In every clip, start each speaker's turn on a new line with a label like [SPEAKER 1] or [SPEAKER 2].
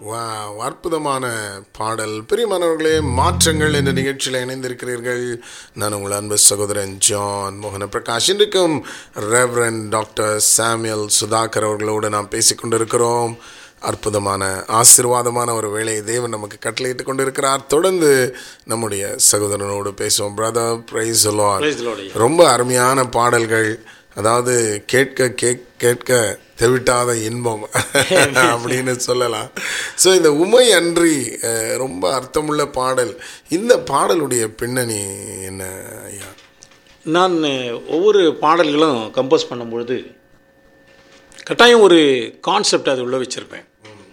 [SPEAKER 1] வா அற்புதமான பாடல் பிரியமானவர்களே மாற்றங்கள் என்ற நிகழ்ச்சியில் இணைந்திருக்கிறீர்கள் நான் உங்கள் அன்பு சகோதரன் ஜான் மோகன பிரகாஷ் இன்றைக்கும் ரெவரன் டாக்டர் சாமுவேல் சுதாகர் அவர்களோடு நாம் பேசிக்கொண்டிருக்கிறோம் அற்புதமான ஆசீர்வாதமான ஒரு வேலையை தேவன் நமக்கு கட்டளையிட்டு கொண்டிருக்கிறார் தொடர்ந்து நம்முடைய சகோதரனோடு பேசுவோம் brother praise
[SPEAKER 2] Praise the Lord, ஐயா.
[SPEAKER 1] ரொம்ப அருமையான பாடல்கள் அதாவது கேட்க கேட்க கேட்க தெவிட்டாத இன்பம் அப்படின்னு சொல்லலாம் ஸோ இந்த உமை அன்றி அஹ், ரொம்ப அர்த்தமுள்ள பாடல் இந்த பாடலுடைய பின்னணி என்ன ஐயா
[SPEAKER 2] நான் ஒவ்வொரு பாடல்களும் கம்போஸ் பண்ணும்பொழுது கட்டாயம் ஒரு கான்செப்ட் அது உள்ள வச்சுருப்பேன்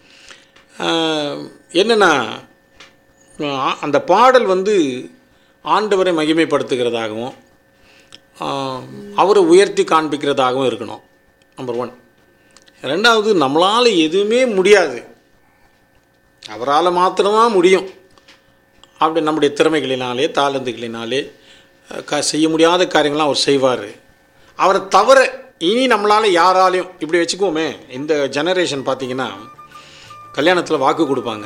[SPEAKER 2] என்னென்னா ஆ- அந்த பாடல் வந்து ஆண்டவரை மகிமைப்படுத்துகிறதாகவும் ஆ, அவரை உயர்த்தி காண்பிக்கிறதாகவும் இருக்கணும் நம்பர் ஒன் ரெண்டாவது நம்மளால் எதுவுமே முடியாது அவரால் மாத்திரம்தான் முடியும் அப்படி நம்முடைய திறமைகளினாலே தாளந்துகளினாலே அஹ், க செய்ய முடியாத காரியங்கள்லாம் அவர் செய்வார் அவரை தவிர இனி நம்மளால் யாராலையும் இப்படி வச்சுக்குவோமே இந்த ஜெனரேஷன் பார்த்தீங்கன்னா கல்யாணத்தில் வாக்கு கொடுப்பாங்க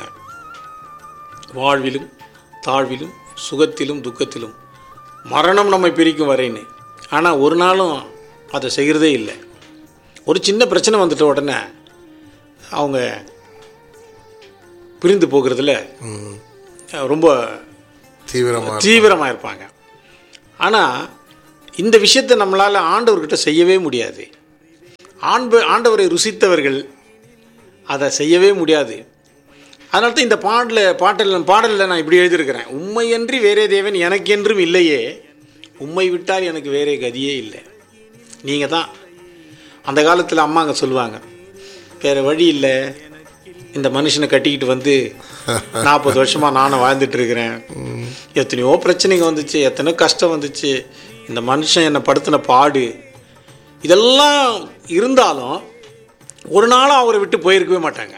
[SPEAKER 2] வாழ்விலும் தாழ்விலும் சுகத்திலும் துக்கத்திலும் மரணம் நம்மை பிரிக்கும் வரைன்னு ஆனால் ஒரு நாளும் அதை செய்கிறதே இல்லை ஒரு சின்ன பிரச்சனை வந்துட்ட உடனே அவங்க பிரிந்து போகிறதுல அஹ், ரொம்ப
[SPEAKER 1] தீவிரமாக
[SPEAKER 2] தீவிரமாக இருப்பாங்க ஆனால் இந்த விஷயத்தை நம்மளால் ஆண்டவர்கிட்ட செய்யவே முடியாது ஆண்ப ஆண்டவரை ருசித்தவர்கள் அதை செய்யவே முடியாது அதனால தான் இந்த பாடல பாட்டில் பாடலில் நான் இப்படி எழுதியிருக்கிறேன் உண்மையன்றி வேறே தேவன் எனக்கென்றும் இல்லையே உம்மை விட்டால் எனக்கு வேறே கதியே இல்லை நீங்கள் தான் அந்த காலத்தில் அம்மாங்க சொல்லுவாங்க வேறு வழி இல்லை இந்த மனுஷனை கட்டிக்கிட்டு வந்து நாற்பது வருஷமாக நானும் வாழ்ந்துட்டு இருக்கிறேன் எத்தனையோ பிரச்சனைங்க வந்துச்சு எத்தனையோ கஷ்டம் வந்துச்சு இந்த மனுஷன் என்னை படுத்தின பாடு இதெல்லாம் இருந்தாலும் ஒரு நாளும் அவரை விட்டு போயிருக்கவே மாட்டாங்க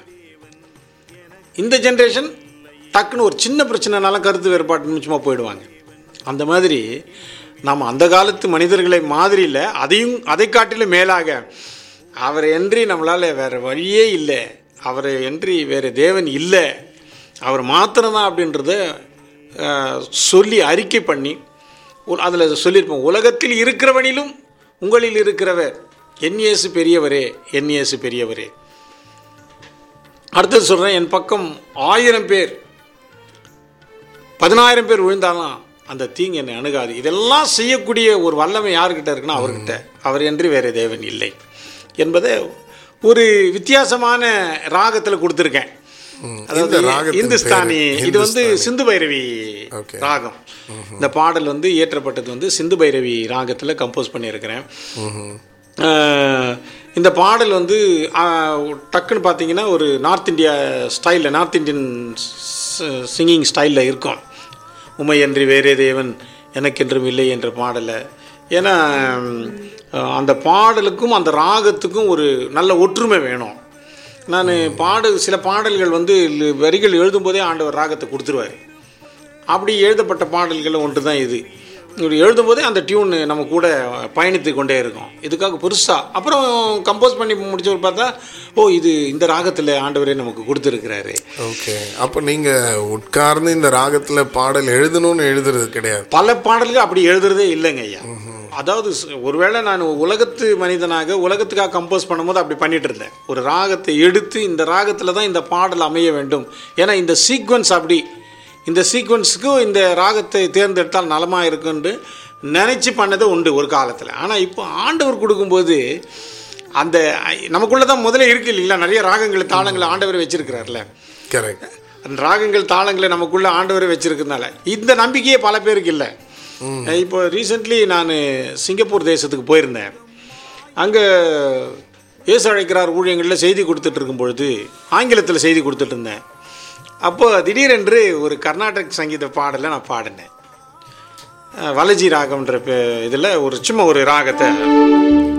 [SPEAKER 2] இந்த ஜென்ரேஷன் டக்குன்னு ஒரு சின்ன பிரச்சனைனால கருத்து வேறுபாட்டு நிச்சயமாக போயிடுவாங்க அந்த மாதிரி நம்ம அந்த காலத்து மனிதர்களை மாதிரி இல்லை அதையும் அதை காட்டிலும் மேலாக அவரை என்றி நம்மளால் வேறு வழியே இல்லை அவரை என்றி வேறு தேவன் இல்லை அவர் மாத்திரம்தான் அப்படின்றத அஹ், சொல்லி அறிக்கை பண்ணி அதில் சொல்லியிருப்போம் உலகத்தில் இருக்கிறவனிலும் உங்களில் இருக்கிறவர் என் இயேசு பெரியவரே என் இயேசு பெரியவரே அடுத்தது சொல்கிறேன் என் பக்கம் ஆயிரம் பேர் பதினாயிரம் பேர் விழுந்தாலும் அந்த தீங்கு என்னை அணுகாது இதெல்லாம் செய்யக்கூடிய ஒரு வல்லமை யாருக்கிட்ட இருக்குன்னா அவர்கிட்ட அவர் என்று வேறு தேவன் இல்லை என்பதை ஒரு வித்தியாசமான ராகத்தில் கொடுத்துருக்கேன் அதாவது
[SPEAKER 1] இந்த ராகத்தின்
[SPEAKER 2] இந்துஸ்தானி
[SPEAKER 1] பேரு
[SPEAKER 2] இது வந்து சிந்து பைரவி
[SPEAKER 1] Okay.
[SPEAKER 2] ராகம் இந்த பாடல் வந்து இயற்றப்பட்டது வந்து சிந்து பைரவி ராகத்தில் கம்போஸ் பண்ணியிருக்கிறேன் அஹ், இந்த பாடல் வந்து அஹ், டக்குன்னு பார்த்தீங்கன்னா ஒரு நார்த் இந்தியா ஸ்டைலில் நார்த் இந்தியன் சிங்கிங் ஸ்டைலில் இருக்கும் உமையன்றி வேறே தேவன் எனக்கென்றும் இல்லை என்ற பாடலை ஏன்னா அஹ், அந்த பாடலுக்கும் அந்த ராகத்துக்கும் ஒரு நல்ல ஒற்றுமை வேணும் நான் பாடு சில பாடல்கள் வந்து லி- வரிகள் எழுதும்போதே ஆண்டவர் ராகத்தை கொடுத்துருவார் அப்படி எழுதப்பட்ட பாடல்கள் ஒன்று தான் இது இப்படி எழுதும்போதே அந்த டியூன் நம்ம கூட பயணித்து கொண்டே இருக்கும் இதுக்காக பெருசாக அப்புறம் கம்போஸ் பண்ணி முடிச்சவர் பார்த்தா ஓ இது இந்த ராகத்தில் ஆண்டவரே நமக்கு கொடுத்துருக்கிறாரு
[SPEAKER 1] ஓகே அப்போ நீங்கள் உட்கார்ந்து இந்த ராகத்தில் பாடல் எழுதணும்னு எழுதுறது கிடையாது
[SPEAKER 2] பல பாடல்கள் அப்படி எழுதுறதே இல்லைங்க ஐயா அதாவது ஸ்- ஒருவேளை நான் உலகத்து மனிதனாக உலகத்துக்காக கம்போஸ் பண்ணும்போது அப்படி பண்ணிட்டு இருந்தேன் ஒரு ராகத்தை எடுத்து இந்த ராகத்தில் தான் இந்த பாடல் அமைய வேண்டும் ஏன்னா இந்த சீக்வன்ஸ் அப்படி இந்த சீக்வன்ஸுக்கு இந்த ராகத்தை தேர்ந்தெடுத்தால் நலமாக இருக்குன்னு நினச்சி பண்ணது உண்டு ஒரு காலத்தில் ஆனால் இப்போ ஆண்டவர் கொடுக்கும்போது அந்த நமக்குள்ளே தான் முதல்ல இருக்கு இல்லைங்களா நிறைய ராகங்கள் தாளங்களை ஆண்டவர் வச்சிருக்கிறார்ல
[SPEAKER 1] கரெக்ட்
[SPEAKER 2] அந்த ராகங்கள் தாளங்களை நமக்குள்ள ஆண்டவரை வச்சிருக்கிறதுனால இந்த நம்பிக்கையே பல பேருக்கு இல்லை இப்போ ரீசெண்ட்லி நான் சிங்கப்பூர் தேசத்துக்கு போயிருந்தேன் அங்கே இயேசு அழைக்கிறார் ஊழியங்களில் செய்தி கொடுத்துட்டு இருக்கும் பொழுது ஆங்கிலத்தில் செய்தி கொடுத்துட்டு இருந்தேன் அப்போ திடீரென்று ஒரு கர்நாடக சங்கீத பாடலை நான் பாடினேன் அஹ், வலஜி ராகம்ன்ற இதில் ஒரு சும்மா ஒரு ராகத்தை